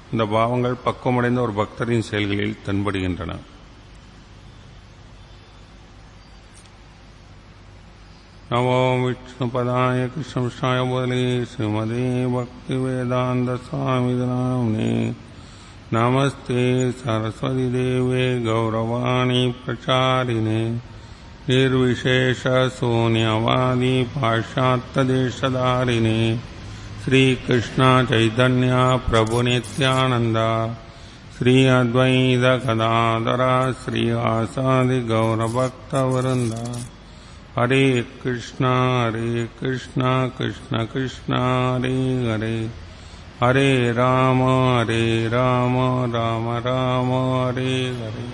இந்த பாவங்கள் பக்குவமடைந்த ஒரு பக்தரின் செயல்களில் தென்படுகின்றன नमो विष्णुपदाय कृष्णविष्णाय बोले श्रीमदे भक्तिवेदान्त स्वामी नाम्ने नमस्ते सरस्वती देवे गौरवाणी प्रचारिणे निर्विशेष शून्यवादी पाश्चात्यदेशधारिणे श्रीकृष्ण चैतन्य प्रभुनित्यानन्द श्री अद्वैत गदाधर श्री आसादि गौरभक्तवृन्द हरे कृष्णा हरे कृष्णा कृष्ण कृष्णा हरे हरे हरे राम हरे राम राम राम हरे हरे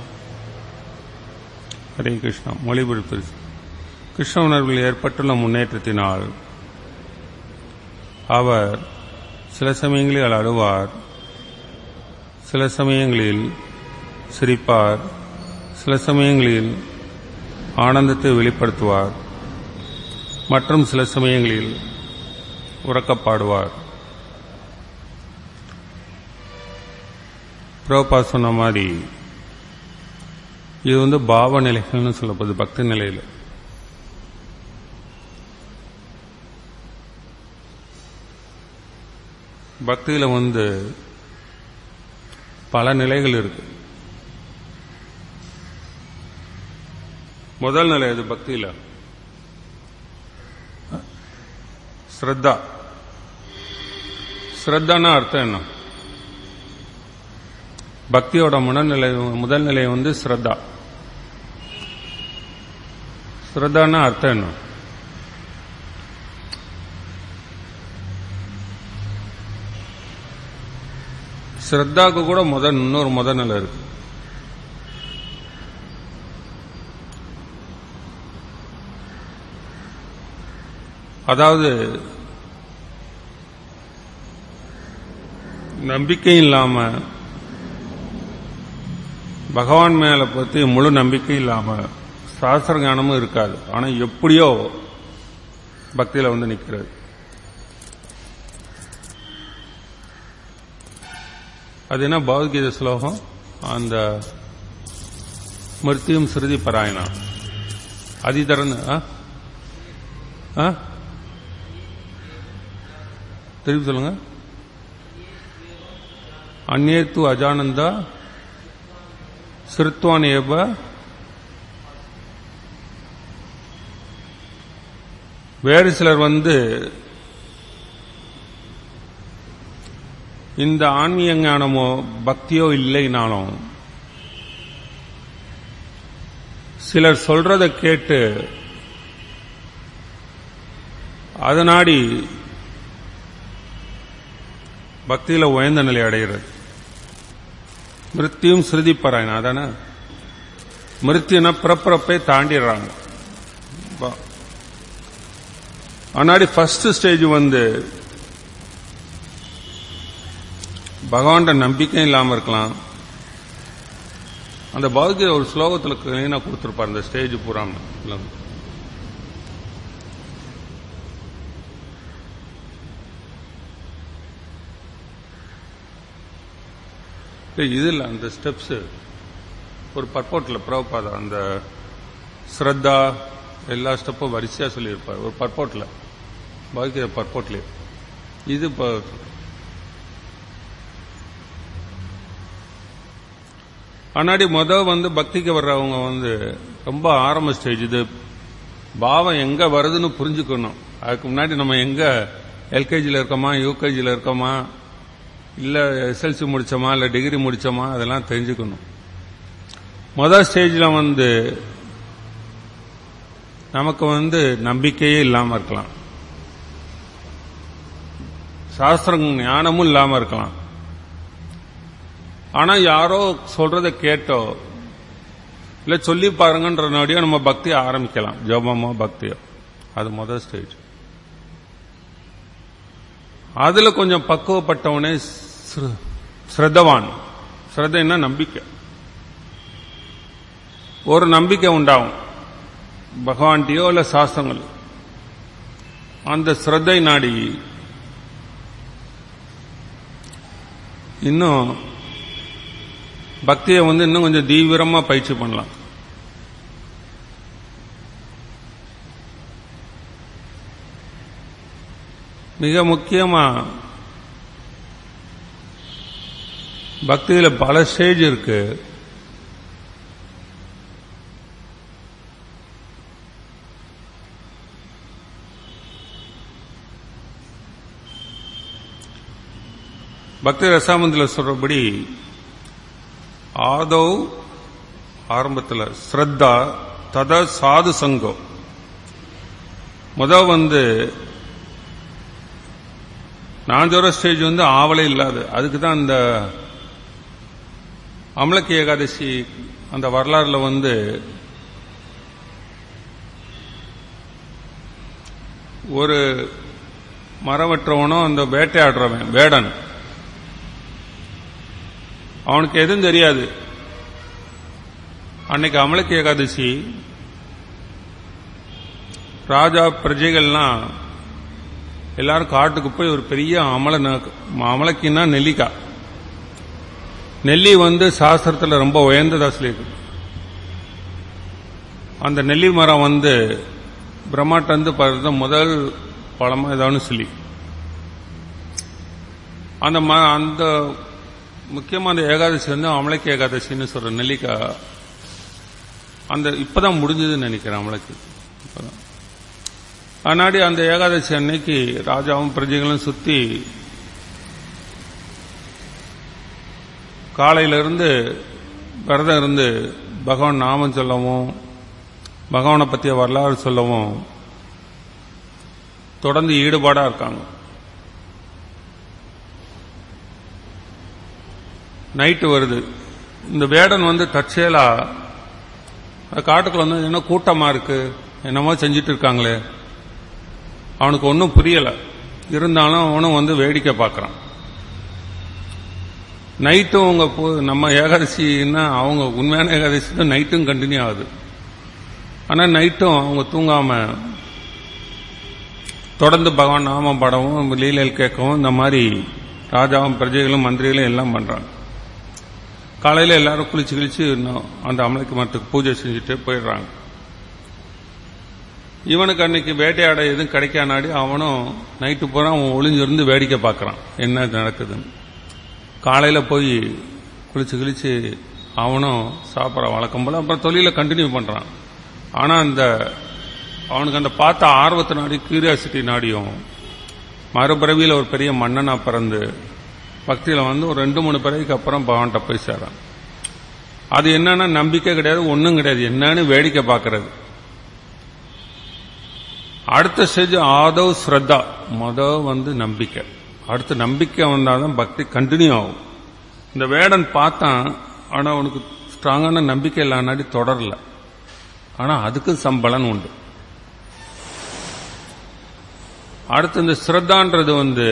ஹரே கிருஷ்ணா மொழிபெயர்ப்பு கிருஷ்ண உணர்வில் ஏற்பட்டுள்ள முன்னேற்றத்தினால் அவர் சில சமயங்களில் அழுவார் சில சமயங்களில் சிரிப்பார் சில சமயங்களில் ஆனந்தத்தை வெளிப்படுத்துவார் மற்றும் சில சமயங்களில் உறக்கப்பாடுவார் புரோபா சொன்ன மாதிரி இது வந்து பாவ நிலைகள்னு சொல்லப்படுது பக்தி நிலையில் பக்தியில வந்து பல நிலைகள் இருக்கு முதல் நிலை இது பக்தியில ஸ்ரத்தா ஸ்ரத்தானா அர்த்தம் என்ன பக்தியோட மனநிலை முதல் நிலை வந்து ஸ்ரத்தா ஸ்ரத்தானா அர்த்தம் என்ன ஸ்ரத்தாக்கு கூட முதல் இன்னொரு முதல் நிலை இருக்கு அதாவது நம்பிக்கை இல்லாம பகவான் மேல பத்தி முழு நம்பிக்கை இல்லாம சாஸ்திர ஞானமும் இருக்காது ஆனா எப்படியோ பக்தியில வந்து நிக்கிறது அது என்ன பகவத்கீதை ஸ்லோகம் அந்த மிருத்தியும் ஸ்ருதி பராயணா அதிதரன் திருப்பி சொல்லுங்க அந்நேத்து அஜானந்தா சிறுத்வான் ஏவ வேறு சிலர் வந்து இந்த ஆன்மீக ஞானமோ பக்தியோ இல்லைனாலும் சிலர் சொல்றத கேட்டு அதனாடி பக்தியில உயர்ந்த நிலை அடைகிறது மிருத்தியும் ஸ்ருதி பராயணம் அதானே மிருத்தியன பிறப்பிறப்பை தாண்டிடுறாங்க ஆனாடி ஃபர்ஸ்ட் ஸ்டேஜ் வந்து பகவான்ட நம்பிக்கை இல்லாம இருக்கலாம் அந்த பௌத்திய ஒரு ஸ்லோகத்தில் கிளீனா கொடுத்துருப்பார் அந்த ஸ்டேஜ் பூராம இது இல்லை அந்த ஸ்டெப்ஸ் ஒரு பர்போட்டில் பிரபுபாதா அந்த ஸ்ரத்தா எல்லா ஸ்டெப்பும் வரிசையா சொல்லியிருப்பார் ஒரு பர்போட்டில் பாக்கிய பர்போட்லேயே இது இப்போ ஆனாடி முத வந்து பக்திக்கு வர்றவங்க வந்து ரொம்ப ஆரம்ப ஸ்டேஜ் இது பாவம் எங்க வருதுன்னு புரிஞ்சுக்கணும் அதுக்கு முன்னாடி நம்ம எங்க எல்கேஜியில் இருக்கோமா யூகேஜியில் இருக்கோமா இல்ல எஸ்எல்சி முடிச்சோமா இல்ல டிகிரி முடிச்சோமா அதெல்லாம் தெரிஞ்சுக்கணும் முதல் ஸ்டேஜில் வந்து நமக்கு வந்து நம்பிக்கையே இல்லாம இருக்கலாம் சாஸ்திரம் ஞானமும் இல்லாம இருக்கலாம் ஆனா யாரோ சொல்றத கேட்டோ இல்ல சொல்லி பாருங்கன்ற நொடியோ நம்ம பக்தியை ஆரம்பிக்கலாம் ஜபமோ பக்தியோ அது முதல் ஸ்டேஜ் அதுல கொஞ்சம் பக்குவப்பட்டவனே ஸ்ரத்தவான் ஸ்ரத்தைன்னா நம்பிக்கை ஒரு நம்பிக்கை உண்டாகும் பகவான்கிட்டயோ இல்ல சாஸ்திரங்கள் அந்த ஸ்ரத்தை நாடி இன்னும் பக்தியை வந்து இன்னும் கொஞ்சம் தீவிரமா பயிற்சி பண்ணலாம் மிக முக்கியமா பக்தியில பல ஸ்டேஜ் இருக்கு பக்தி ரசாமந்தில் சொல்றபடி ஆதவ் ஆரம்பத்தில் ஸ்ரத்தா தத சாது சங்கம் முத வந்து நாஞ்சோர ஸ்டேஜ் வந்து ஆவலே இல்லாது அதுக்கு தான் அந்த அமலக்கி ஏகாதசி அந்த வரலாறுல வந்து ஒரு மரவற்றவனும் அந்த வேட்டையாடுறவன் வேடன் அவனுக்கு எதுவும் தெரியாது அன்னைக்கு அமலக்கி ஏகாதசி ராஜா பிரஜைகள்லாம் எல்லாரும் காட்டுக்கு போய் ஒரு பெரிய அமல அமலக்கின்னா நெல்லிக்காய் நெல்லி வந்து சாஸ்திரத்தில் ரொம்ப உயர்ந்ததா சொல்லியிருக்கு அந்த நெல்லி மரம் வந்து பிரம்மாட்ட வந்து பார்த்த முதல் பழமா ஏதாவது சொல்லி அந்த ம- அந்த முக்கியமா அந்த ஏகாதசி வந்து அமலக்கி ஏகாதசின்னு சொல்ற நெல்லிக்காய் அந்த இப்பதான் முடிஞ்சதுன்னு நினைக்கிறேன் அமலக்கு இப்பதான் ஆனாடி அந்த ஏகாதசி அன்னைக்கு ராஜாவும் பிரஜைகளும் சுத்தி காலையில இருந்து விரதம் இருந்து பகவான் நாமம் சொல்லவும் பகவானை பற்றிய வரலாறு சொல்லவும் தொடர்ந்து ஈடுபாடா இருக்காங்க நைட்டு வருது இந்த வேடன் வந்து தற்செயலா அந்த காட்டுக்குள்ள வந்து என்ன கூட்டமா இருக்கு என்னமோ செஞ்சிட்டு இருக்காங்களே அவனுக்கு ஒன்றும் புரியல இருந்தாலும் அவனும் வந்து வேடிக்கை பார்க்கறான் நைட்டும் அவங்க போ- நம்ம ஏகாதசின்னா அவங்க உண்மையான ஏகாதசி நைட்டும் கண்டினியூ ஆகுது ஆனா நைட்டும் அவங்க தூங்காம தொடர்ந்து பகவான் நாமம் பாடவும் லீலைகள் கேட்கவும் இந்த மாதிரி ராஜாவும் பிரஜைகளும் மந்திரிகளும் எல்லாம் பண்றாங்க காலையில எல்லாரும் குளிச்சு கிழிச்சு இன்னும் அந்த அமலைக்கு மரத்துக்கு பூஜை செஞ்சுட்டு போயிடுறாங்க இவனுக்கு அன்னைக்கு வேட்டையாட எதுவும் கிடைக்கானாடி அவனும் நைட்டு பூரா அவன் ஒளிஞ்சிருந்து வேடிக்கை பார்க்கறான் என்ன நடக்குதுன்னு காலையில போய் குளிச்சு கிழிச்சு அவனும் சாப்பிட்றான் வழக்கம் போல அப்புறம் தொழிலை கண்டினியூ பண்றான் ஆனா அந்த அவனுக்கு அந்த பார்த்த ஆர்வத்து நாடி கியூரியாசிட்டி நாடியும் மறுபிறவியில் ஒரு பெரிய மன்னனா பிறந்து பக்தியில வந்து ஒரு ரெண்டு மூணு பிறவிக்கு அப்புறம் பகவான்கிட்ட போய் சேரான் அது என்னன்னா நம்பிக்கை கிடையாது ஒண்ணும் கிடையாது என்னன்னு வேடிக்கை பார்க்கறது அடுத்த ஸ்டேஜ் ஆதவ் ஸ்ரத்தா முத வந்து நம்பிக்கை அடுத்து நம்பிக்கை வந்தாதான் பக்தி கண்டினியூ ஆகும் இந்த வேடன் பார்த்தான் ஆனா அவனுக்கு ஸ்ட்ராங்கான நம்பிக்கை இல்லாட்டி தொடரல ஆனா அதுக்கு சம்பளம் உண்டு அடுத்து இந்த ஸ்ரத்தான்றது வந்து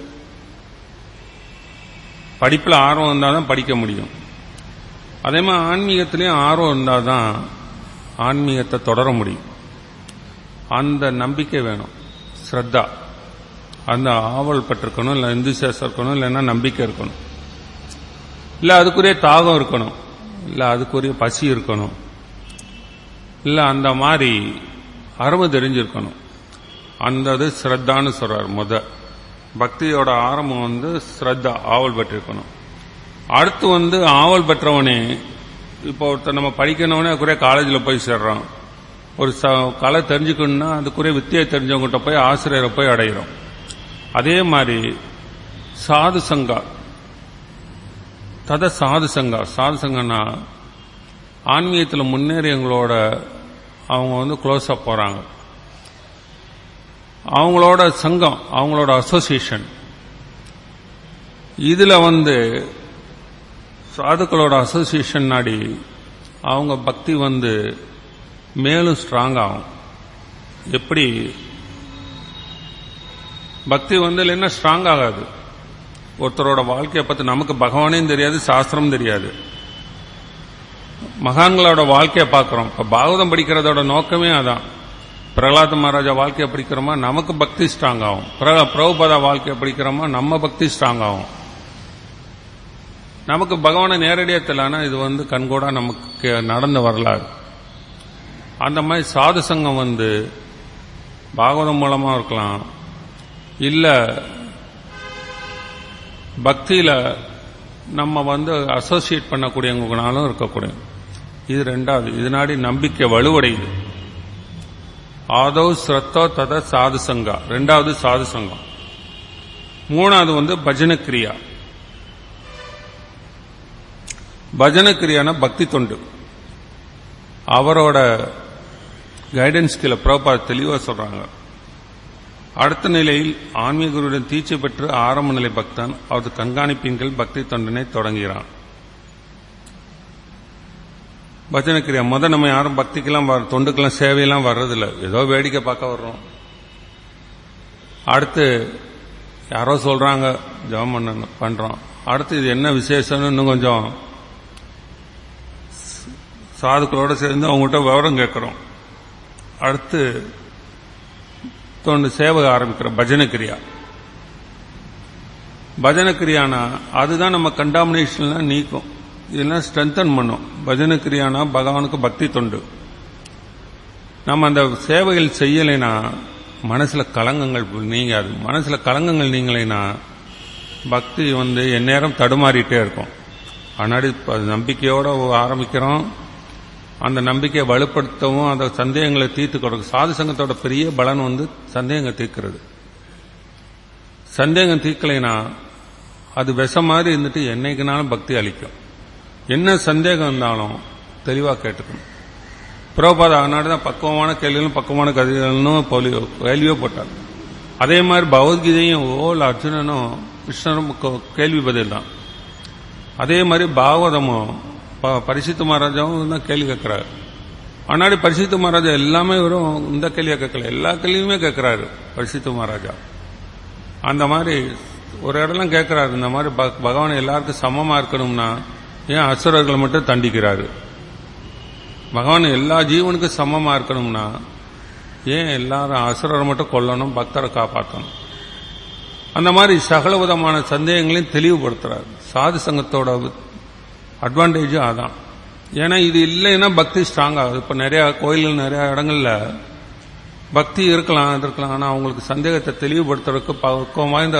படிப்புல ஆர்வம் இருந்தால் தான் படிக்க முடியும் அதே மாதிரி ஆன்மீகத்திலையும் ஆர்வம் இருந்தால் தான் ஆன்மீகத்தை தொடர முடியும் அந்த நம்பிக்கை வேணும் ஸ்ரத்தா அந்த ஆவல் பட்டிருக்கணும் இல்லை இந்துசேசம் இருக்கணும் இல்லைன்னா நம்பிக்கை இருக்கணும் இல்லை அதுக்குரிய தாகம் இருக்கணும் இல்லை அதுக்குரிய பசி இருக்கணும் இல்லை அந்த மாதிரி அருமை தெரிஞ்சிருக்கணும் அந்த இது ஸ்ரத்தான்னு சொல்றார் முத பக்தியோட ஆரம்பம் வந்து ஸ்ரத்தா ஆவல் பெற்றிருக்கணும் அடுத்து வந்து ஆவல் பெற்றவனே இப்போ ஒருத்தர் நம்ம படிக்கணும்னே அதுக்குரிய காலேஜில் போய் சேர்றோம் ஒரு ச கலை தெரிஞ்சுக்கணும்னா அதுக்குரிய வித்தியை தெரிஞ்சவங்ககிட்ட போய் ஆசிரியரை போய் அடையிறோம் அதே மாதிரி சாது சங்கா தத சாது சங்கா சாது சங்கம்னா ஆன்மீகத்தில் முன்னேறியவங்களோட அவங்க வந்து க்ளோஸாக போகிறாங்க அவங்களோட சங்கம் அவங்களோட அசோசியேஷன் இதில் வந்து சாதுக்களோட அசோசியேஷன் நாடி அவங்க பக்தி வந்து மேலும் ஸ்ட்ராங் ஆகும் எப்படி பக்தி வந்து இல்லைன்னா ஸ்ட்ராங் ஆகாது ஒருத்தரோட வாழ்க்கையை பற்றி நமக்கு பகவானையும் தெரியாது சாஸ்திரம் தெரியாது மகான்களோட வாழ்க்கையை பார்க்குறோம் இப்போ பாகவதம் படிக்கிறதோட நோக்கமே அதான் பிரகலாத மகாராஜா வாழ்க்கையை படிக்கிறோமா நமக்கு பக்தி ஸ்ட்ராங் ஆகும் பிரக பிரபுபதா வாழ்க்கையை படிக்கிறோமா நம்ம பக்தி ஸ்ட்ராங் ஆகும் நமக்கு பகவானை நேரடியாக தெரியலனா இது வந்து கண்கூடா நமக்கு நடந்த வரலாறு அந்த மாதிரி சாது சங்கம் வந்து பாகவதம் மூலமா இருக்கலாம் இல்ல பக்தியில நம்ம வந்து அசோசியேட் பண்ணக்கூடியவங்கனாலும் இருக்கக்கூடிய இது ரெண்டாவது இதனாடி நம்பிக்கை வலுவடையுது ஆதோ ஸ்ரத்தோ தத சாது சங்கா ரெண்டாவது சாது சங்கம் மூணாவது வந்து பஜன கிரியா பஜன கிரியான பக்தி தொண்டு அவரோட கைடன்ஸ் கீழே பிரபாத் தெளிவா சொல்றாங்க அடுத்த நிலையில் ஆன்மீக குருவுடன் தீட்சை பெற்று ஆரம்ப நிலை பக்தன் அவரது கண்காணிப்பின் கீழ் பக்தி தொண்டனை தொடங்குகிறான் பஜனை கிரியா முத நம்ம யாரும் பக்திக்கெல்லாம் வர தொண்டுக்கெல்லாம் சேவையெல்லாம் வர்றதில்ல ஏதோ வேடிக்கை பார்க்க வர்றோம் அடுத்து யாரோ சொல்றாங்க ஜெபம் பண்ண பண்றோம் அடுத்து இது என்ன விசேஷம்னு இன்னும் கொஞ்சம் சாதுக்களோட சேர்ந்து அவங்ககிட்ட விவரம் கேட்கிறோம் அடுத்து தொண்டு சேவை ஆரம்பிக்கிற பஜனை கிரியா பஜனை கிரியானா அதுதான் நம்ம கண்டாமினேஷன்லாம் நீக்கும் இதெல்லாம் ஸ்ட்ரென்தன் பண்ணும் பஜனை கிரியானா பகவானுக்கு பக்தி தொண்டு நம்ம அந்த சேவைகள் செய்யலைனா மனசுல கலங்கங்கள் நீங்காது மனசுல கலங்கங்கள் நீங்கலைனா பக்தி வந்து எந்நேரம் தடுமாறிட்டே இருக்கும் ஆனாடி நம்பிக்கையோட ஆரம்பிக்கிறோம் அந்த நம்பிக்கையை வலுப்படுத்தவும் அந்த சந்தேகங்களை தீர்த்து கொடுக்கும் சாது சங்கத்தோட பெரிய பலன் வந்து சந்தேகங்கள் தீர்க்கிறது சந்தேகம் தீர்க்கலைனா அது விஷம் மாதிரி இருந்துட்டு என்னைக்குனாலும் பக்தி அளிக்கும் என்ன சந்தேகம் இருந்தாலும் தெளிவாக கேட்டுக்கணும் புரோபாத ஆனாடு தான் பக்குவமான கேள்விகளும் பக்குவமான கதைகளும் போலியோ கேள்வியோ போட்டார் அதே மாதிரி பகவத்கீதையும் ஓல் அர்ஜுனனும் கிருஷ்ணரும் கேள்வி பதில் தான் அதே மாதிரி பாகவதமும் பரிசுத்த மகாராஜாவும் தான் கேள்வி கேட்கிறாரு ஆனாடி பரிசுத்த மகாராஜா எல்லாமே வெறும் இந்த கேள்வியை கேட்கல எல்லா கேள்வியுமே கேட்கிறாரு பரிசுத்த மகாராஜா அந்த மாதிரி ஒரு இடம்லாம் கேட்கிறாரு இந்த மாதிரி பகவான் எல்லாருக்கும் சமமா இருக்கணும்னா ஏன் அசுரர்களை மட்டும் தண்டிக்கிறாரு பகவான் எல்லா ஜீவனுக்கும் சமமா இருக்கணும்னா ஏன் எல்லாரும் அசுரரை மட்டும் கொல்லணும் பக்தரை காப்பாற்றணும் அந்த மாதிரி சகல விதமான சந்தேகங்களையும் தெளிவுபடுத்துறாரு சாது சங்கத்தோட அட்வான்டேஜும் அதான் ஏன்னா இது இல்லைன்னா பக்தி ஸ்ட்ராங் ஆகுது இப்போ நிறைய கோயில்கள் நிறைய இடங்கள்ல பக்தி இருக்கலாம் இருக்கலாம் ஆனால் அவங்களுக்கு சந்தேகத்தை தெளிவுபடுத்துறதுக்கு பக்குவம் வாய்ந்த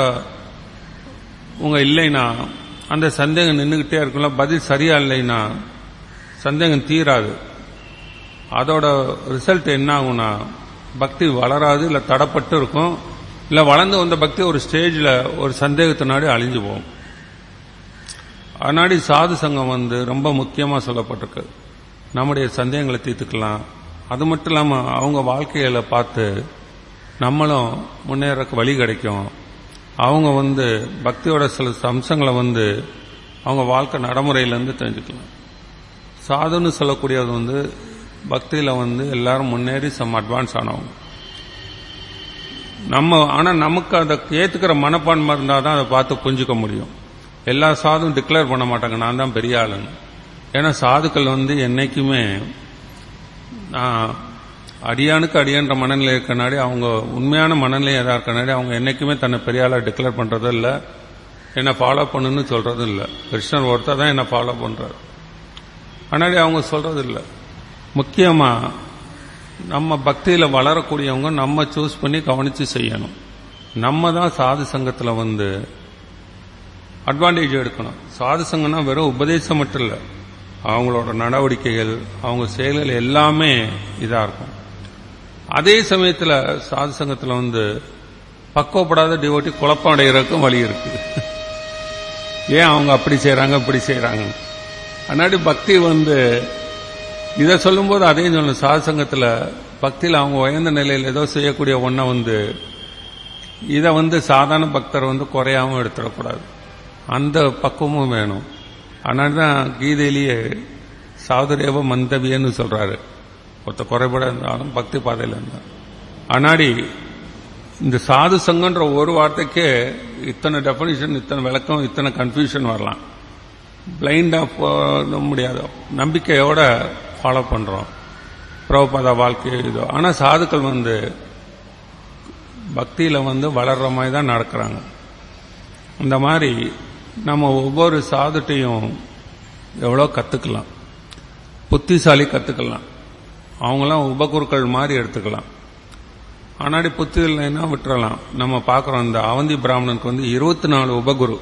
உங்க இல்லைன்னா அந்த சந்தேகம் நின்றுகிட்டே இருக்கும்ல பதில் சரியா இல்லைன்னா சந்தேகம் தீராது அதோட ரிசல்ட் என்ன ஆகும்னா பக்தி வளராது இல்லை தடப்பட்டு இருக்கும் இல்லை வளர்ந்து வந்த பக்தி ஒரு ஸ்டேஜில் ஒரு சந்தேகத்தினாடி அழிஞ்சு போகும் அதனாடி சாது சங்கம் வந்து ரொம்ப முக்கியமாக சொல்லப்பட்டிருக்கு நம்முடைய சந்தேகங்களை தீர்த்துக்கலாம் அது மட்டும் இல்லாமல் அவங்க வாழ்க்கையில பார்த்து நம்மளும் முன்னேறக்கு வழி கிடைக்கும் அவங்க வந்து பக்தியோட சில அம்சங்களை வந்து அவங்க வாழ்க்கை நடைமுறையிலேருந்து தெரிஞ்சுக்கலாம் சாதுன்னு சொல்லக்கூடியது வந்து பக்தியில் வந்து எல்லாரும் முன்னேறி சம் அட்வான்ஸ் ஆனவங்க நம்ம ஆனால் நமக்கு அதை ஏற்றுக்கிற மனப்பான்மை இருந்தால் தான் அதை பார்த்து புரிஞ்சுக்க முடியும் எல்லா சாதும் டிக்ளேர் பண்ண மாட்டாங்க நான் தான் பெரிய ஆளுன்னு ஏன்னா சாதுக்கள் வந்து என்னைக்குமே அடியானுக்கு அடியான்ற மனநிலை இருக்கனாடி அவங்க உண்மையான மனநிலை எதா இருக்கனாடி அவங்க என்னைக்குமே தன்னை பெரிய ஆளா டிக்ளேர் பண்றதும் இல்லை என்னை ஃபாலோ பண்ணுன்னு சொல்றதும் இல்லை கிருஷ்ணர் ஒருத்தர் தான் என்னை ஃபாலோ பண்றாரு ஆனாடி அவங்க சொல்றது இல்லை முக்கியமா நம்ம பக்தியில வளரக்கூடியவங்க நம்ம சூஸ் பண்ணி கவனிச்சு செய்யணும் நம்ம தான் சாது சங்கத்துல வந்து அட்வான்டேஜ் எடுக்கணும் சாது சங்கம்னா வெறும் உபதேசம் மட்டும் இல்லை அவங்களோட நடவடிக்கைகள் அவங்க செயல்கள் எல்லாமே இதா இருக்கும் அதே சமயத்தில் சாது சங்கத்தில் வந்து பக்குவப்படாத டிவோட்டி குழப்பம் அடைகிறதுக்கும் வழி இருக்கு ஏன் அவங்க அப்படி செய்யறாங்க இப்படி செய்யறாங்க அன்னாடி பக்தி வந்து இதை சொல்லும்போது அதையும் சொல்லணும் சாது சங்கத்தில் பக்தியில் அவங்க உயர்ந்த நிலையில் ஏதோ செய்யக்கூடிய ஒன்றை வந்து இதை வந்து சாதாரண பக்தர் வந்து குறையாம எடுத்துடக்கூடாது அந்த பக்குவமும் வேணும் அதனால தான் கீதையிலேயே சாதுரேவ மந்தவியன்னு சொல்றாரு ஒருத்த குறைபட இருந்தாலும் பக்தி பாதையில் இருந்தார் ஆனாடி இந்த சாது சங்கன்ற ஒரு வார்த்தைக்கே இத்தனை டெபனிஷன் இத்தனை விளக்கம் இத்தனை கன்ஃபியூஷன் வரலாம் பிளைண்டா போக முடியாது நம்பிக்கையோட ஃபாலோ பண்றோம் பிரபுபாதா வாழ்க்கை இதோ ஆனா சாதுக்கள் வந்து பக்தியில வந்து வளர்ற மாதிரி தான் நடக்கிறாங்க இந்த மாதிரி நம்ம ஒவ்வொரு சாதுட்டையும் எவ்வளோ கற்றுக்கலாம் புத்திசாலி கற்றுக்கலாம் அவங்களாம் உபகுருக்கள் மாதிரி எடுத்துக்கலாம் ஆனாடி புத்தி இல்லைன்னா விட்டுறலாம் நம்ம பார்க்குறோம் இந்த அவந்தி பிராமணனுக்கு வந்து இருபத்தி நாலு உபகுரு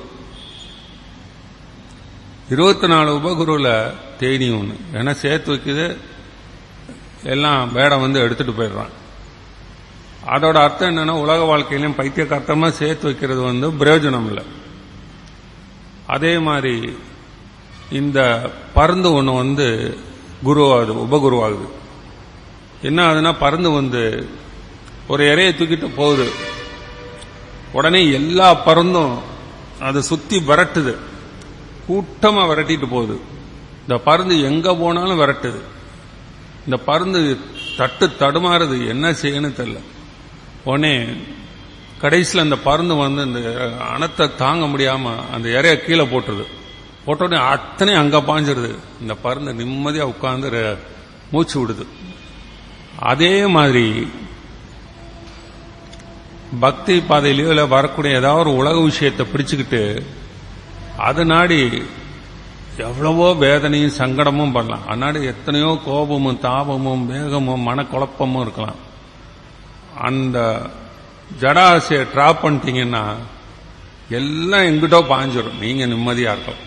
இருபத்தி நாலு உபகுருவில் தேனி ஒன்று ஏன்னா சேர்த்து வைக்குது எல்லாம் வேடம் வந்து எடுத்துட்டு போயிடுறான் அதோட அர்த்தம் என்னன்னா உலக வாழ்க்கையிலையும் பைத்தியகார்த்தமா சேர்த்து வைக்கிறது வந்து பிரயோஜனம் இல்லை அதே மாதிரி இந்த பருந்து ஒன்று வந்து குருவாகுது உபகுருவாகுது என்ன ஆகுதுன்னா பருந்து வந்து ஒரு இறையை தூக்கிட்டு போகுது உடனே எல்லா பருந்தும் அதை சுத்தி விரட்டுது கூட்டமா விரட்டிட்டு போகுது இந்த பருந்து எங்க போனாலும் விரட்டுது இந்த பருந்து தட்டு தடுமாறுது என்ன செய்யணும் தெரியல உடனே கடைசியில் அந்த பருந்து வந்து இந்த அணத்தை தாங்க முடியாம அந்த இறைய கீழே போட்டுருது போட்ட உடனே அத்தனை அங்க பாஞ்சிருது இந்த பருந்து நிம்மதியா உட்கார்ந்து மூச்சு விடுது அதே மாதிரி பக்தி பாதையிலயோ இல்லை வரக்கூடிய ஏதாவது ஒரு உலக விஷயத்தை பிடிச்சுக்கிட்டு அது நாடி எவ்வளவோ வேதனையும் சங்கடமும் பண்ணலாம் அதனாடி எத்தனையோ கோபமும் தாபமும் வேகமும் மனக்குழப்பமும் இருக்கலாம் அந்த ஜடாசையை ட்ராப் பண்ணிட்டீங்கன்னா எல்லாம் எங்கிட்டோ பாஞ்சிரும் நீங்க நிம்மதியா இருக்கலாம்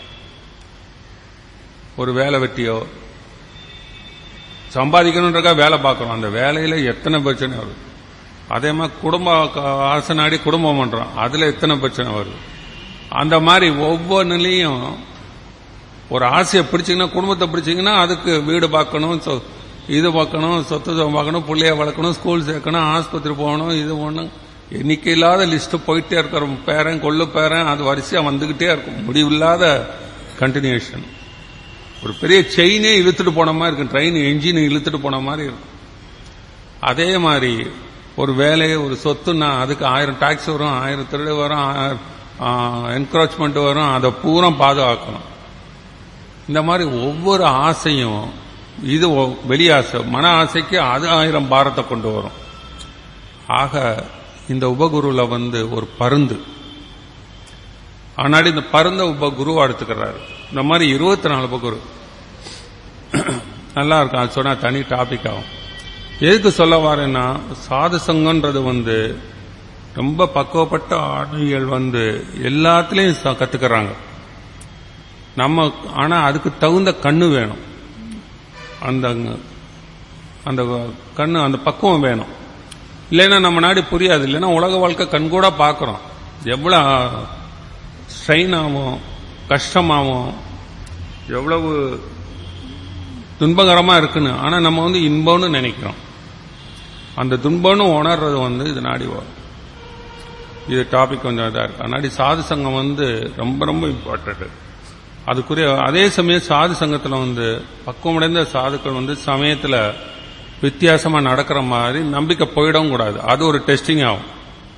ஒரு வேலை வெட்டியோ சம்பாதிக்கணுன்றக்கா வேலை பார்க்குறோம் அந்த வேலையில எத்தனை பிரச்சனை வருது அதே மாதிரி குடும்ப ஆசை நாடி குடும்பம் பண்றோம் அதுல எத்தனை பிரச்சனை வருது அந்த மாதிரி ஒவ்வொன்றுலையும் ஒரு ஆசையை பிடிச்சிங்கன்னா குடும்பத்தை பிடிச்சிங்கன்னா அதுக்கு வீடு பார்க்கணும் சொ- இது பார்க்கணும் சொத்து சுகம் பார்க்கணும் பிள்ளைய வளர்க்கணும் ஸ்கூல் சேர்க்கணும் ஆஸ்பத்திரி போகணும் இது ஒன்றும் எண்ணிக்கை இல்லாத லிஸ்ட் போயிட்டே இருக்கிற பேரன் கொள்ளு பேரன் அது வரிசையா வந்துகிட்டே இருக்கும் முடிவில்லாத கண்டினியூஷன் ஒரு பெரிய செயினே இழுத்துட்டு போன மாதிரி இருக்கும் ட்ரெயின் என்ஜின் இழுத்துட்டு போன மாதிரி இருக்கும் அதே மாதிரி ஒரு வேலை ஒரு சொத்துன்னா அதுக்கு ஆயிரம் டாக்ஸ் வரும் ஆயிரம் திருடு வரும் என்க்ரோச்மெண்ட் வரும் அதை பூரா பாதுகாக்கணும் இந்த மாதிரி ஒவ்வொரு ஆசையும் இது ஒ- வெளி ஆசை மன ஆசைக்கு அது ஆயிரம் பாரத்தை கொண்டு வரும் ஆக இந்த உபகுருல வந்து ஒரு பருந்து ஆனாடி இந்த பருந்த உபகுருவா எடுத்துக்கிறாரு இந்த மாதிரி இருபத்தி நாலு உபகுரு நல்லா இருக்கும் அது சொன்னா தனி டாபிக் ஆகும் எதுக்கு சொல்ல வரேன்னா சாது சங்கம்ன்றது வந்து ரொம்ப பக்குவப்பட்ட ஆணைகள் வந்து எல்லாத்துலயும் ச- கத்துக்கறாங்க நம்ம ஆனா அதுக்கு தகுந்த கண்ணு வேணும் அந்த அந்த கண்ணு அந்த பக்குவம் வேணும் இல்லைன்னா நம்ம நாடு புரியாது இல்லைன்னா உலக வாழ்க்கை கண்கூட பார்க்குறோம் எவ்வளோ ஸ்ட்ரெயின் ஆகும் கஷ்டமாகும் எவ்வளவு துன்பகரமா இருக்குன்னு ஆனா நம்ம வந்து இன்பம்னு நினைக்கிறோம் அந்த துன்பம்னு உணர்றது வந்து இது நாடி வரும் இது டாபிக் கொஞ்சம் இதாக இருக்கு அதனாடி சாது சங்கம் வந்து ரொம்ப ரொம்ப இம்பார்ட்டன்ட் அதுக்குரிய அதே சமயம் சாது சங்கத்தில் வந்து பக்குவமடைந்த சாதுக்கள் வந்து சமயத்தில் வித்தியாசமா நடக்கிற மாதிரி நம்பிக்கை போயிடவும் கூடாது அது ஒரு டெஸ்டிங் ஆகும்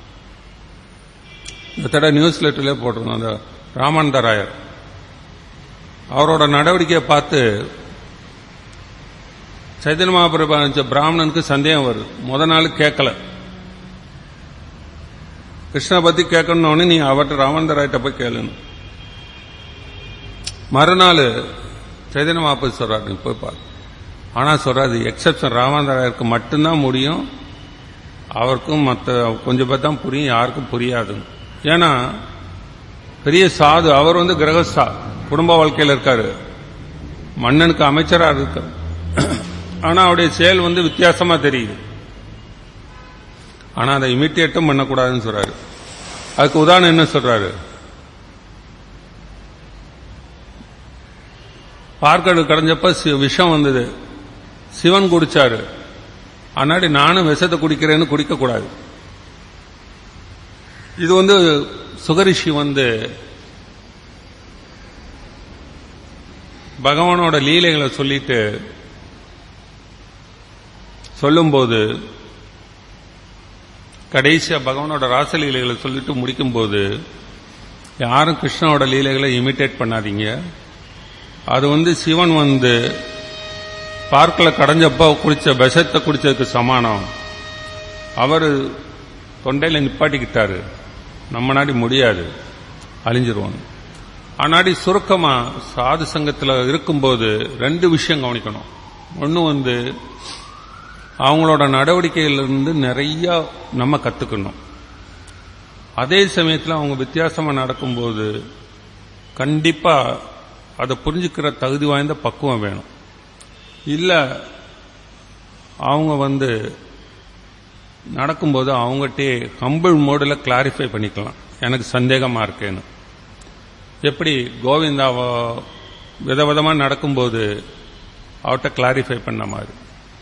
இந்த தடவை நியூஸ் லெட்டர்லேயே போட்டிருந்தோம் அந்த ராமானந்த ராயர் அவரோட நடவடிக்கையை பார்த்து சைதன்ய மகாபிரபு அனுப்பிச்ச பிராமணனுக்கு சந்தேகம் வருது முத நாள் கேட்கல கிருஷ்ண பத்தி கேட்கணும்னு நீ அவர்கிட்ட ராமானந்த ராயிட்ட போய் கேளுன்னு மறுநாள் சைதன்ய மகாபதி சொல்றாரு நீ போய் பாரு ஆனா சொல்றாரு எக்ஸப்ஷன் ராமானந்த ராயருக்கு மட்டும்தான் முடியும் அவருக்கும் மற்ற கொஞ்சம் பேர் தான் புரியும் யாருக்கும் புரியாது ஏன்னா பெரிய சாது அவர் வந்து கிரகஸ்தா குடும்ப வாழ்க்கையில் இருக்காரு மன்னனுக்கு அமைச்சரா இருக்காரு ஆனா அவருடைய செயல் வந்து வித்தியாசமா தெரியுது ஆனா அதை இமிட்டேட்டும் பண்ணக்கூடாதுன்னு சொல்றாரு அதுக்கு உதாரணம் என்ன சொல்றாரு பார்க்கடல் கடைஞ்சப்ப சி- விஷம் வந்தது சிவன் குடிச்சாரு அன்னாடி நானும் விஷத்தை குடிக்கிறேன்னு குடிக்க கூடாது இது வந்து சுகரிஷி வந்து பகவானோட லீலைகளை சொல்லிட்டு சொல்லும்போது கடைசியா பகவானோட ராசலீலைகளை சொல்லிட்டு முடிக்கும்போது யாரும் கிருஷ்ணனோட லீலைகளை இமிட்டேட் பண்ணாதீங்க அது வந்து சிவன் வந்து பார்க்கில் கடைஞ்சப்ப குடிச்ச விஷத்தை குடிச்சதுக்கு சமானம் அவர் தொண்டையில் நிப்பாட்டிக்கிட்டாரு நம்ம நாடி முடியாது அழிஞ்சிருவாங்க ஆனாடி சுருக்கமா சாது சங்கத்தில் இருக்கும்போது ரெண்டு விஷயம் கவனிக்கணும் ஒன்று வந்து அவங்களோட நடவடிக்கையிலிருந்து நிறைய நம்ம கத்துக்கணும் அதே சமயத்தில் அவங்க வித்தியாசமா நடக்கும்போது கண்டிப்பா அதை புரிஞ்சுக்கிற தகுதி வாய்ந்த பக்குவம் வேணும் இல்ல அவங்க வந்து நடக்கும்போது அவங்ககிட்டே ஹம்பிள் மோடில் கிளாரிஃபை பண்ணிக்கலாம் எனக்கு சந்தேகமா இருக்கேன்னு எப்படி கோவிந்தாவோ விதவிதமா நடக்கும்போது அவர்கிட்ட கிளாரிஃபை பண்ண மாதிரி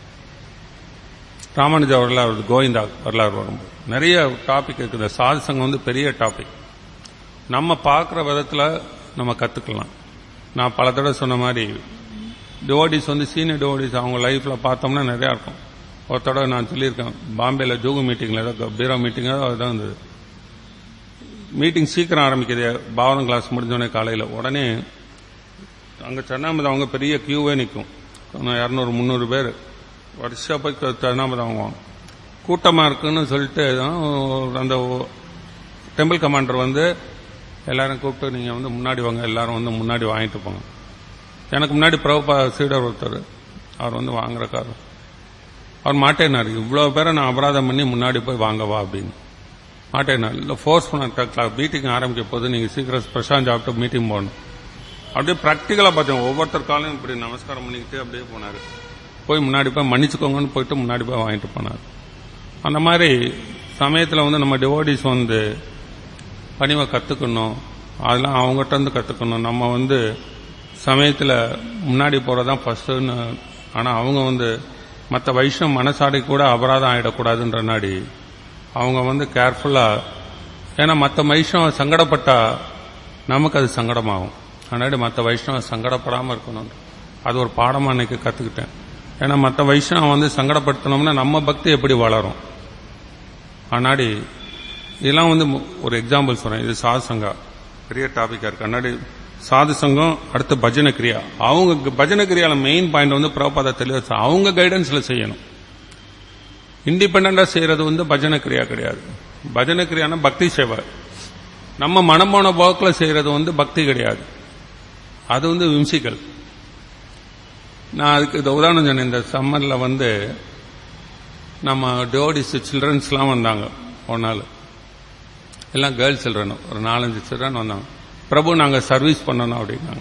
ராமானுஜ வரலாறு கோவிந்தா வரலாறு வரும்போது நிறைய டாபிக் இருக்குது சாது சங்கம் வந்து பெரிய டாபிக் நம்ம பார்க்குற விதத்தில் நம்ம கற்றுக்கலாம் நான் பல தடவை சொன்ன மாதிரி டிவோடிஸ் வந்து சீனியர் டிவோடிஸ் அவங்க லைஃப்பில் பார்த்தோம்னா நிறையா இருக்கும் ஒரு தடவை நான் சொல்லியிருக்கேன் பாம்பேல ஜூகு மீட்டிங்கில் ஏதோ பீரோ மீட்டிங் ஏதோ இதான் இருந்தது மீட்டிங் சீக்கிரம் ஆரம்பிக்குது பாவனம் கிளாஸ் முடிஞ்சோடனே காலையில் உடனே அங்கே சன்னாமது அவங்க பெரிய கியூவே நிற்கும் இரநூறு முந்நூறு பேர் வருஷா போய் சன்னாமது வாங்குவாங்க கூட்டமாக இருக்குன்னு சொல்லிட்டு அந்த டெம்பிள் கமாண்டர் வந்து எல்லாரும் கூப்பிட்டு நீங்கள் வந்து முன்னாடி வாங்க எல்லாரும் வந்து முன்னாடி வாங்கிட்டு போங்க எனக்கு முன்னாடி பிரபா சீடர் ஒருத்தர் அவர் வந்து வாங்குறக்காரு அவர் மாட்டேனார் இவ்வளோ பேரை நான் அபராதம் பண்ணி முன்னாடி போய் வாங்கவா அப்படின்னு மாட்டேனார் இல்லை ஃபோர்ஸ் பண்ண மீட்டிங் ஆரம்பிக்க போது நீங்கள் சீக்கிரம் பிரசாந்த் சாப்பிட்டு மீட்டிங் போகணும் அப்படியே ப்ராக்டிக்கலாக பார்த்தேன் ஒவ்வொருத்தர் காலையும் இப்படி நமஸ்காரம் பண்ணிக்கிட்டு அப்படியே போனார் போய் முன்னாடி போய் மன்னிச்சுக்கோங்கன்னு போயிட்டு முன்னாடி போய் வாங்கிட்டு போனார் அந்த மாதிரி சமயத்தில் வந்து நம்ம டிவோடிஸ் வந்து பணிவை கற்றுக்கணும் அதெல்லாம் அவங்ககிட்ட இருந்து கற்றுக்கணும் நம்ம வந்து சமயத்தில் முன்னாடி போகிறதான் ஃபஸ்ட்டுன்னு ஆனால் அவங்க வந்து மற்ற வைஷ்ணவ மனசாடை கூட அபராதம் ஆகிடக்கூடாதுன்ற நாடி அவங்க வந்து கேர்ஃபுல்லாக ஏன்னா மற்ற வைஷ்ணவ சங்கடப்பட்டா நமக்கு அது சங்கடமாகும் அதனாடி மற்ற வைஷ்ணவ சங்கடப்படாமல் இருக்கணும் அது ஒரு பாடமாக அன்னைக்கு கற்றுக்கிட்டேன் ஏன்னா மற்ற வைஷ்ணவம் வந்து சங்கடப்படுத்தினோம்னா நம்ம பக்தி எப்படி வளரும் ஆனாடி இதெல்லாம் வந்து ஒரு எக்ஸாம்பிள் சொல்றேன் இது சாது சங்கா பெரிய டாபிக்கா இருக்கு அன்னாடி சாது சங்கம் அடுத்து பஜனை கிரியா அவங்க பஜனை கிரியால மெயின் பாயிண்ட் வந்து பிரபாத தெளிவா அவங்க கைடன்ஸ்ல செய்யணும் இண்டிபெண்டா செய்யறது வந்து பஜனை கிரியா கிடையாது பஜனை கிரியானா பக்தி சேவை நம்ம மனம் போன போக்கில் செய்யறது வந்து பக்தி கிடையாது அது வந்து விம்சிக்கல் நான் அதுக்கு இந்த உதாரணம் சொன்னேன் இந்த சம்மர்ல வந்து நம்ம டோடிஸ் சில்ட்ரன்ஸ்லாம் வந்தாங்க ஒரு நாள் எல்லாம் கேர்ள்ஸ் சில்ட்ரன் ஒரு நாலஞ்சு சில்ட்ரன் வந்தாங்க பிரபு நாங்கள் சர்வீஸ் பண்ணணும் அப்படின்னாங்க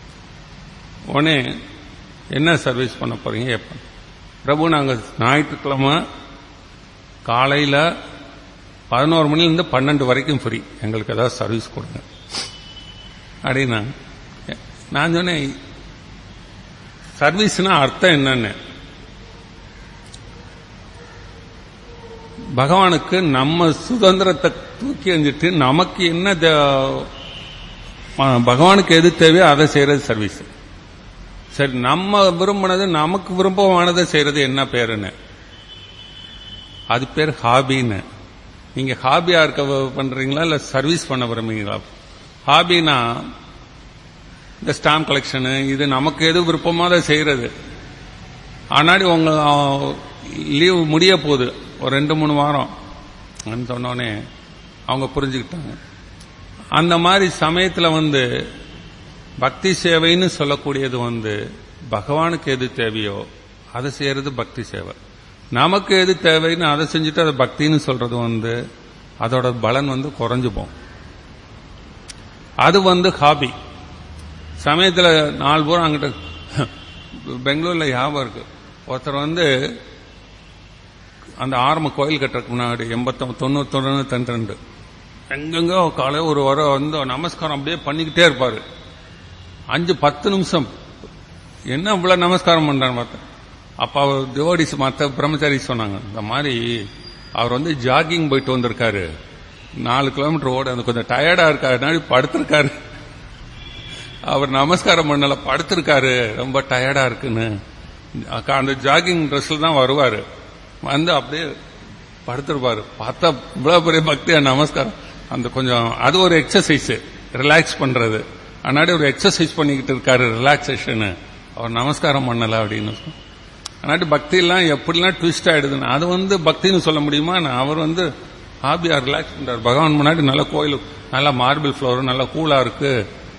உடனே என்ன சர்வீஸ் பண்ண போறீங்க எப்போ பிரபு நாங்கள் ஞாயிற்றுக்கிழமை காலையில் பதினோரு மணிலேருந்து பன்னெண்டு வரைக்கும் ஃப்ரீ எங்களுக்கு ஏதாவது சர்வீஸ் கொடுங்க அப்படின்னா நான் சொன்னேன் சர்வீஸ்னா அர்த்தம் என்னன்னு பகவானுக்கு நம்ம சுதந்திரத்தை தூக்கி எறிஞ்சிட்டு நமக்கு என்ன பகவானுக்கு எது தேவையோ அதை செய்யறது சர்வீஸ் சரி நம்ம விரும்பினது நமக்கு விருப்பமானதை செய்யறது என்ன பேருன்னு அது பேர் ஹாபின்னு நீங்க ஹாபியா இருக்க பண்றீங்களா இல்ல சர்வீஸ் பண்ண விரும்புறீங்களா ஹாபினா இந்த ஸ்டாம்ப் கலெக்ஷனு இது நமக்கு எது விருப்பமோ அதை செய்யறது ஆனாடி உங்க லீவ் முடிய போகுது ஒரு ரெண்டு மூணு வாரம் சொன்னோடனே அவங்க புரிஞ்சுக்கிட்டாங்க அந்த மாதிரி சமயத்தில் வந்து பக்தி சேவைன்னு சொல்லக்கூடியது வந்து பகவானுக்கு எது தேவையோ அதை செய்யறது பக்தி சேவை நமக்கு எது தேவைன்னு அதை செஞ்சுட்டு அதை பக்தின்னு சொல்றது வந்து அதோட பலன் வந்து குறைஞ்சு போகும் அது வந்து ஹாபி சமயத்தில் நாலு பேரும் அங்கிட்ட பெங்களூர்ல ஞாபகம் இருக்கு ஒருத்தர் வந்து அந்த ஆரம்ப கோயில் கட்டுறதுக்கு முன்னாடி எண்பத்தி தொண்ணூத்தொன்னு தொண்ணூத்தி எங்கெங்க காலையில் ஒரு வாரம் வந்து நமஸ்காரம் அப்படியே பண்ணிக்கிட்டே இருப்பாரு அஞ்சு பத்து நிமிஷம் என்ன இவ்வளவு நமஸ்காரம் பண்றான்னு பார்த்தேன் அப்ப அவர் டிவோடிஸ் மற்ற பிரம்மச்சாரி சொன்னாங்க இந்த மாதிரி அவர் வந்து ஜாகிங் போயிட்டு வந்திருக்காரு நாலு கிலோமீட்டர் ஓட அந்த கொஞ்சம் டயர்டா இருக்காரு படுத்திருக்காரு அவர் நமஸ்காரம் பண்ணல படுத்திருக்காரு ரொம்ப டயர்டா இருக்குன்னு அந்த ஜாகிங் ட்ரெஸ்ல தான் வருவாரு வந்து அப்படியே படுத்திருப்பாரு பார்த்தா இவ்வளவு பெரிய பக்தியா நமஸ்காரம் அந்த கொஞ்சம் அது ஒரு எக்ஸசைஸ் ரிலாக்ஸ் பண்றது அன்னாடி ஒரு எக்ஸசைஸ் பண்ணிக்கிட்டு இருக்காரு ரிலாக்ஸேஷன் அவர் நமஸ்காரம் பண்ணல அப்படின்னு அன்னாடி பக்தி எல்லாம் எப்படிலாம் ட்விஸ்ட் ஆயிடுதுன்னு அது வந்து பக்தின்னு சொல்ல முடியுமா அவர் வந்து ஹாபியா ரிலாக்ஸ் பண்றாரு பகவான் முன்னாடி நல்ல கோயில் நல்ல மார்பிள் ஃப்ளோர் நல்ல கூலா இருக்கு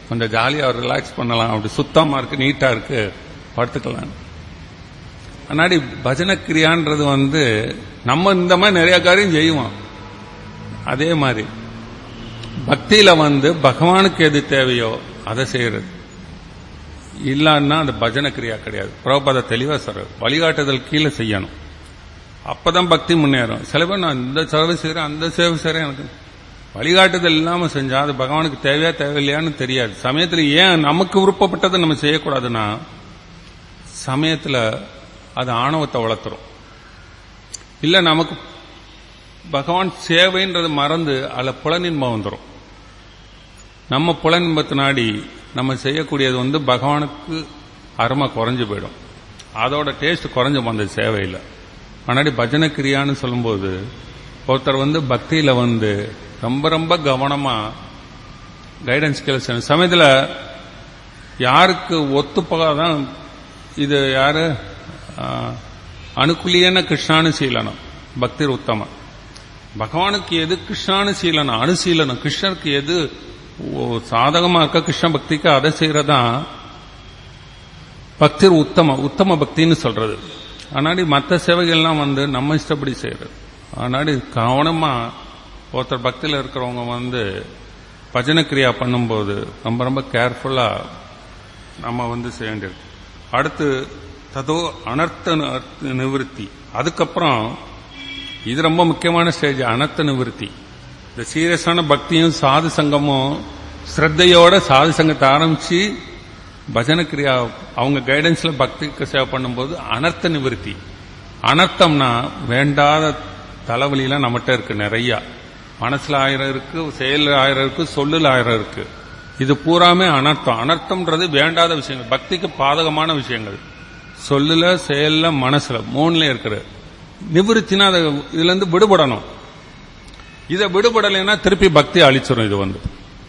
கொஞ்சம் ஜாலியா ரிலாக்ஸ் பண்ணலாம் அப்படி சுத்தமா இருக்கு நீட்டா இருக்கு படுத்துக்கலாம் முன்னாடி பஜன கிரியான்றது வந்து நம்ம இந்த மாதிரி நிறைய காரியம் செய்வோம் அதே மாதிரி பக்தியில வந்து பகவானுக்கு எது தேவையோ அதை செய்யறது இல்லன்னா அந்த பஜன கிரியா கிடையாது பிரபத தெளிவா சொல்ற வழிகாட்டுதல் கீழே செய்யணும் அப்பதான் பக்தி முன்னேறும் சில பேர் நான் இந்த சேவை செய்யறேன் அந்த சேவை செய்யறேன் எனக்கு வழிகாட்டுதல் இல்லாம செஞ்சா அது பகவானுக்கு தேவையா தேவையில்லையான்னு தெரியாது சமயத்துல ஏன் நமக்கு விருப்பப்பட்டதை நம்ம செய்யக்கூடாதுன்னா சமயத்துல அது ஆணவத்தை வளர்த்துரும் இல்ல நமக்கு பகவான் சேவைன்றது மறந்து அதில் புலனின்பம் வந்துடும் நம்ம புலனின்பத்து நாடி நம்ம செய்யக்கூடியது வந்து பகவானுக்கு அருமை குறைஞ்சு போயிடும் அதோட டேஸ்ட் குறைஞ்சு அந்த சேவையில் முன்னாடி பஜனை கிரியான்னு சொல்லும்போது ஒருத்தர் வந்து பக்தியில வந்து ரொம்ப ரொம்ப கவனமா கைடன்ஸ் ஸ்கில்ஸ் சமயத்தில் யாருக்கு ஒத்துப்பகாதான் இது யாரு அணுக்குலியன கிருஷ்ணானுசீலனம் பக்தி உத்தம பகவானுக்கு எது கிருஷ்ணானுசீலனம் அனுசீலனம் கிருஷ்ணருக்கு எது சாதகமா இருக்க கிருஷ்ண பக்திக்கு அதை செய்யறதா பக்தி உத்தம உத்தம பக்தின்னு சொல்றது ஆனாடி மற்ற சேவைகள்லாம் வந்து நம்ம இஷ்டப்படி செய்யறது ஆனாடி கவனமா ஒருத்தர் பக்தியில் இருக்கிறவங்க வந்து பஜன கிரியா பண்ணும்போது ரொம்ப ரொம்ப கேர்ஃபுல்லா நம்ம வந்து செய்ய வேண்டியிருக்கு அடுத்து ததோ அனர்த்த நிவர்த்தி அதுக்கப்புறம் இது ரொம்ப முக்கியமான ஸ்டேஜ் அனர்த்த நிவர்த்தி இந்த சீரியஸான பக்தியும் சாது சங்கமும் ஸ்ரத்தையோட சாது சங்கத்தை ஆரம்பிச்சு பஜன கிரியா அவங்க கைடன்ஸ்ல பக்திக்கு சேவை பண்ணும்போது அனர்த்த நிவர்த்தி அனர்த்தம்னா வேண்டாத தலைவலியெல்லாம் நம்மகிட்ட இருக்கு நிறைய மனசுல ஆயிரம் இருக்கு செயல் ஆயிரம் இருக்கு சொல்லுல ஆயிரம் இருக்கு இது பூராமே அனர்த்தம் அனர்த்தம்ன்றது வேண்டாத விஷயங்கள் பக்திக்கு பாதகமான விஷயங்கள் சொல்லுல செயல்ல மனசுல மூணுல இருக்கிற நிவிருத்தினா அதை இதுல இருந்து விடுபடணும் இதை விடுபடலைன்னா திருப்பி பக்தி அழிச்சிடும் இது வந்து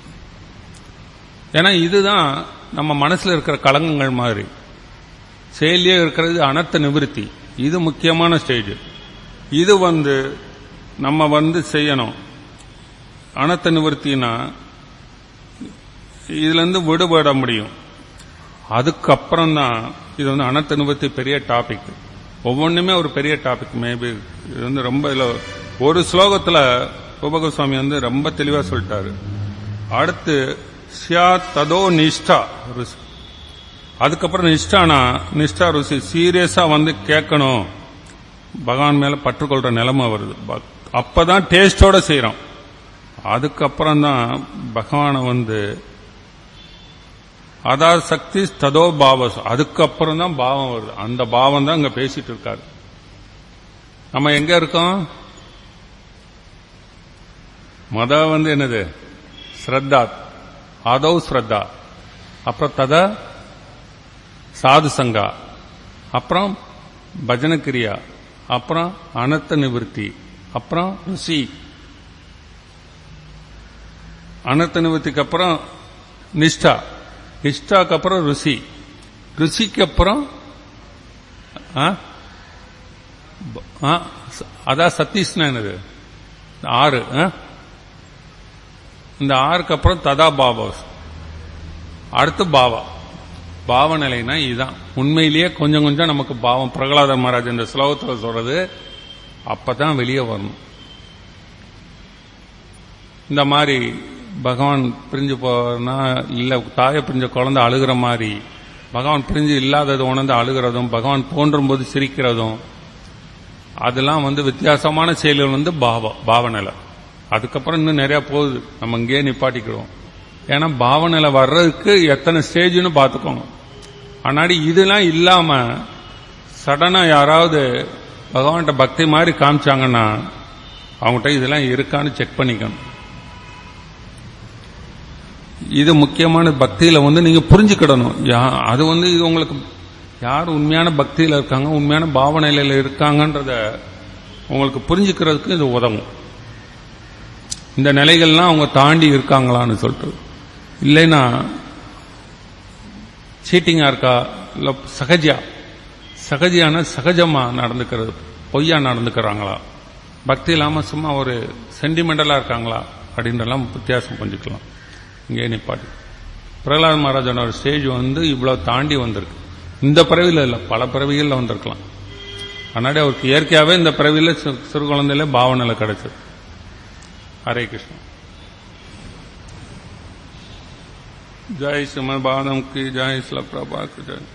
ஏன்னா இதுதான் நம்ம மனசுல இருக்கிற களங்கங்கள் மாதிரி செயலியே இருக்கிறது அனர்த்த நிவிருத்தி இது முக்கியமான ஸ்டேஜ் இது வந்து நம்ம வந்து செய்யணும் அனர்த்த நிவர்த்தினா இதுல இருந்து விடுபட முடியும் அதுக்கப்புறம் தான் இது வந்து அனர்த்த நிவர்த்தி பெரிய டாபிக் ஒவ்வொன்றுமே ஒரு பெரிய டாபிக் மேபி இது வந்து ரொம்ப இதுல ஒரு ஸ்லோகத்துல ரூபகோஸ்வாமி வந்து ரொம்ப தெளிவா சொல்லிட்டாரு அடுத்து சியா ததோ நிஷ்டா ருசி அதுக்கப்புறம் நிஷ்டானா நிஷ்டா ருசி சீரியஸா வந்து கேட்கணும் பகவான் மேல பற்றுக்கொள்ற நிலைமை வருது அப்பதான் டேஸ்டோட செய்யறோம் அதுக்கப்புறம் தான் பகவானை வந்து அதா சக்தி ததோ பாவஸ் அதுக்கப்புறம் தான் பாவம் வருது அந்த பாவம் தான் இங்க பேசிட்டு இருக்காரு நம்ம எங்க இருக்கோம் மத வந்து என்னது ஸ்ரத்தா அதோ ஸ்ரத்தா அப்புறம் தத சாது சங்கா அப்புறம் பஜன கிரியா அப்புறம் அனர்த்த நிவர்த்தி அப்புறம் ருசி அனர்த்த நிவர்த்திக்கு அப்புறம் நிஷ்டா நிஷ்டாக்கு அப்புறம் ருசி ருசிக்கு அப்புறம் அதான் சத்தீஷ்னா என்னது ஆறு இந்த ஆறுக்கு அப்புறம் ததா பாபா அடுத்து பாவா பாவ நிலைனா இதுதான் உண்மையிலேயே கொஞ்சம் கொஞ்சம் நமக்கு பாவம் பிரகலாத மகாராஜ் இந்த ஸ்லோகத்தில் சொல்றது அப்பதான் வெளியே வரணும் இந்த மாதிரி பகவான் பிரிஞ்சு போனா இல்ல தாயை பிரிஞ்ச குழந்தை அழுகிற மாதிரி பகவான் பிரிஞ்சு இல்லாதது உணர்ந்து அழுகிறதும் பகவான் தோன்றும் போது சிரிக்கிறதும் அதெல்லாம் வந்து வித்தியாசமான செயல்கள் வந்து பாவ பாவநிலை அதுக்கப்புறம் இன்னும் நிறைய போகுது நம்ம இங்கேயே நிப்பாட்டிக்கிறோம் ஏன்னா பாவநிலை வர்றதுக்கு எத்தனை ஸ்டேஜ்னு பார்த்துக்கோங்க ஆனாடி இதெல்லாம் இல்லாம சடனா யாராவது பகவான்கிட்ட பக்தி மாதிரி காமிச்சாங்கன்னா அவங்ககிட்ட இதெல்லாம் இருக்கான்னு செக் பண்ணிக்கணும் இது முக்கியமான பக்தியில வந்து நீங்க புரிஞ்சுக்கிடணும் அது வந்து இது உங்களுக்கு யார் உண்மையான பக்தியில இருக்காங்க உண்மையான பாவனையில இருக்காங்கன்றத உங்களுக்கு புரிஞ்சுக்கிறதுக்கு இது உதவும் இந்த நிலைகள்லாம் அவங்க தாண்டி இருக்காங்களான்னு சொல்லிட்டு இல்லைன்னா சீட்டிங்கா இருக்கா இல்ல சகஜியா சகஜியான சகஜமா நடந்துக்கிறது பொய்யா நடந்துக்கிறாங்களா பக்தி இல்லாம சும்மா ஒரு சென்டிமெண்டலா இருக்காங்களா அப்படின்றலாம் வித்தியாசம் புரிஞ்சுக்கலாம் இங்கே நிப்பாட்டி பிரகலாத் மகாராஜனோட ஸ்டேஜ் வந்து இவ்வளவு தாண்டி வந்திருக்கு இந்த பிறவியில் இல்லை பல பிறவிகளில் வந்திருக்கலாம் அதனாடி அவருக்கு இயற்கையாகவே இந்த பிறவியில் சி- சிறு குழந்தையில பாவனையில் கிடைச்சது ஹரே கிருஷ்ணா ஜெய் ஸ்ரீமத் பாதம் கி ஜெய் ஸ்ல பிரபா கி ஜெய்